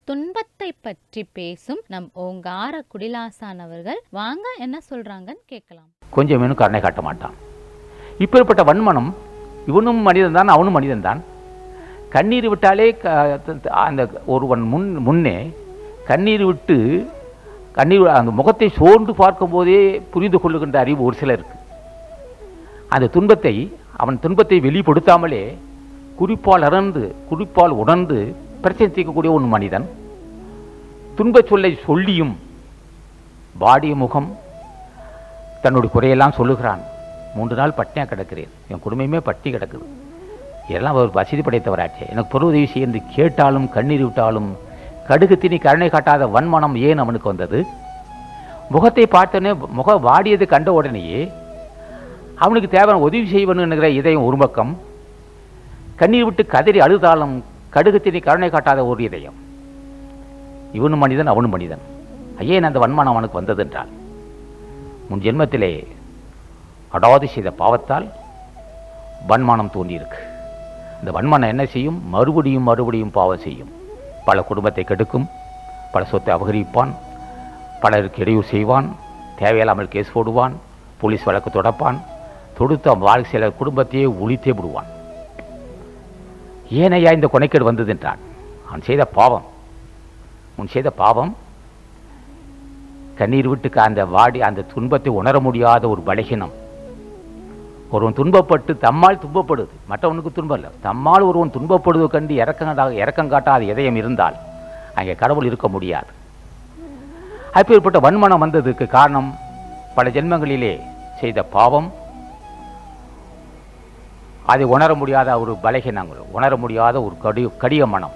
துன்பத்தை பற்றி பேசும் நம் ஓங்கார குடிலாசான் அவர்கள் வாங்க என்ன சொல்றாங்கன்னு கேட்கலாம் கொஞ்சம் இன்னும் கருணை காட்ட மாட்டான் இப்பேற்பட்ட வன்மனம் இவனும் மனிதன் தான் அவனும் மனிதன் தான் கண்ணீர் விட்டாலே க- த- த- அந்த ஒருவன் முன் முன்னே கண்ணீர் விட்டு கண்ணீர் அந்த முகத்தை சோர்ந்து பார்க்கும்போதே புரிந்து கொள்ளுகின்ற அறிவு ஒரு சிலருக்கு அந்த துன்பத்தை அவன் துன்பத்தை வெளிப்படுத்தாமலே குறிப்பால் அறந்து குறிப்பால் உணர்ந்து பிரச்சனை தீர்க்கக்கூடிய ஒரு மனிதன் துன்பச் சொல்லை சொல்லியும் வாடிய முகம் தன்னுடைய குறையெல்லாம் சொல்லுகிறான் மூன்று நாள் பட்டினியாக கிடக்கிறேன் என் குடும்பமே பட்டி கிடக்குது இதெல்லாம் ஒரு வசதி படைத்தவராச்சே எனக்கு பொருள் உதவி செய்ய என்று கேட்டாலும் கண்ணீர் விட்டாலும் கடுகு திணி கருணை காட்டாத வன்மனம் ஏன் அவனுக்கு வந்தது முகத்தை பார்த்தோன்னே முகம் வாடியது கண்ட உடனேயே அவனுக்கு தேவையான உதவி செய்வனுங்கிற இதயம் ஒரு பக்கம் கண்ணீர் விட்டு கதறி அழுதாலும் கடுகு திணி கருணை காட்டாத ஒரு இதயம் இவனும் மனிதன் அவனும் மனிதன் ஏன் அந்த வன்மனம் அவனுக்கு வந்தது என்றால் முன் ஜென்மத்திலே அடாது செய்த பாவத்தால் வன்மானம் தோன்றியிருக்கு இந்த வன்மானம் என்ன செய்யும் மறுபடியும் மறுபடியும் பாவம் செய்யும் பல குடும்பத்தை கெடுக்கும் பல சொத்தை அபகரிப்பான் பலருக்கு இடையூறு செய்வான் தேவையில்லாமல் கேஸ் போடுவான் போலீஸ் வழக்கு தொடப்பான் தொடுத்த வாழ்க்கை சில குடும்பத்தையே ஒழித்தே விடுவான் ஏனையா இந்த கொனைக்கேடு வந்தது என்றான் அவன் செய்த பாவம் உன் செய்த பாவம் கண்ணீர் விட்டு அந்த வாடி அந்த துன்பத்தை உணர முடியாத ஒரு பலகீனம் ஒருவன் துன்பப்பட்டு தம்மால் துன்பப்படுது மற்றவனுக்கு துன்பம் இல்லை தம்மால் ஒருவன் துன்பப்படுவது கண்டு இறக்கங்காட்டாத இறக்கம் காட்டாத இதயம் இருந்தால் அங்கே கடவுள் இருக்க முடியாது அப்பேற்பட்ட வன்மனம் வந்ததுக்கு காரணம் பல ஜென்மங்களிலே செய்த பாவம் அதை உணர முடியாத ஒரு பலகீனங்கள் உணர முடியாத ஒரு கடி கடிய மனம்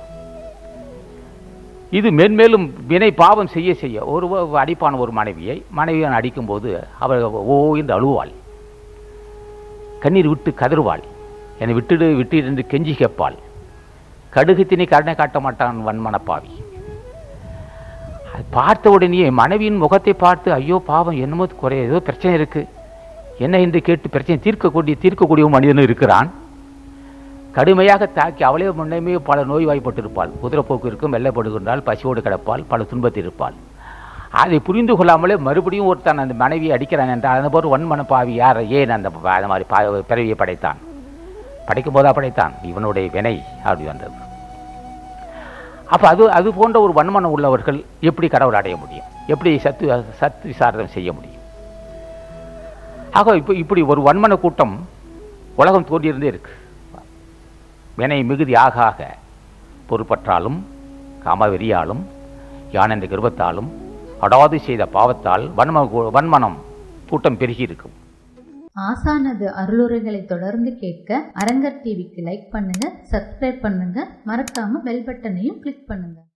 இது மேன்மேலும் வினை பாவம் செய்ய செய்ய ஒரு வ- அடிப்பான் ஒரு மனைவியை மனைவியை அடிக்கும்போது அவள் ஓ என்று அழுவாள் கண்ணீர் விட்டு கதறுவாள் என்னை விட்டுடு விட்டு என்று கெஞ்சி கேட்பாள் கடுகு திணி கருணை காட்ட மாட்டான் வன்மனப்பாவி அது பார்த்த உடனே மனைவியின் முகத்தை பார்த்து ஐயோ பாவம் என்னமோ குறை ஏதோ பிரச்சனை இருக்கு என்ன என்று கேட்டு பிரச்சனை தீர்க்கக்கூடிய தீர்க்கக்கூடிய ஒரு மனிதனும் இருக்கிறான் கடுமையாக தாக்கி அவளே முன்னமே பல நோய்வாய்ப்பட்டிருப்பாள் குதிரைப்போக்கு இருக்கும் வெள்ளைப்படுகின்றால் பசியோடு கிடப்பாள் பல துன்பத்தில் இருப்பாள் அதை புரிந்து கொள்ளாமலே மறுபடியும் ஒருத்தன் அந்த மனைவியை அடிக்கிறான் என்றால் அந்த போது வன்மன பாவி யார் ஏன் அந்த ப- அந்த மாதிரி பா பிறவியை படைத்தான் படைக்கும் போதா படைத்தான் இவனுடைய வினை அப்படி வந்தது அப்போ அது அது போன்ற ஒரு வன்மனம் உள்ளவர்கள் எப்படி கடவுள் அடைய முடியும் எப்படி சத்து சத்து விசாரணம் செய்ய முடியும் ஆக இப்போ இப்படி ஒரு வன்மன கூட்டம் உலகம் தோன்றியிருந்தே இருக்கு வினை மிகுதி ஆக ஆக பொறுப்பற்றாலும் காமவெறியாலும் யானென்ற கர்வத்தாலும் அடாது செய்த பாவத்தால் வன்ம வன்மனம் கூட்டம் பெருகி இருக்கும் ஆசானது அருளுரைகளை தொடர்ந்து கேட்க அரங்கர் டிவிக்கு லைக் பண்ணுங்க சப்ஸ்கிரைப் பண்ணுங்க மறக்காம பெல் பட்டனையும் கிளிக் பண்ணுங்க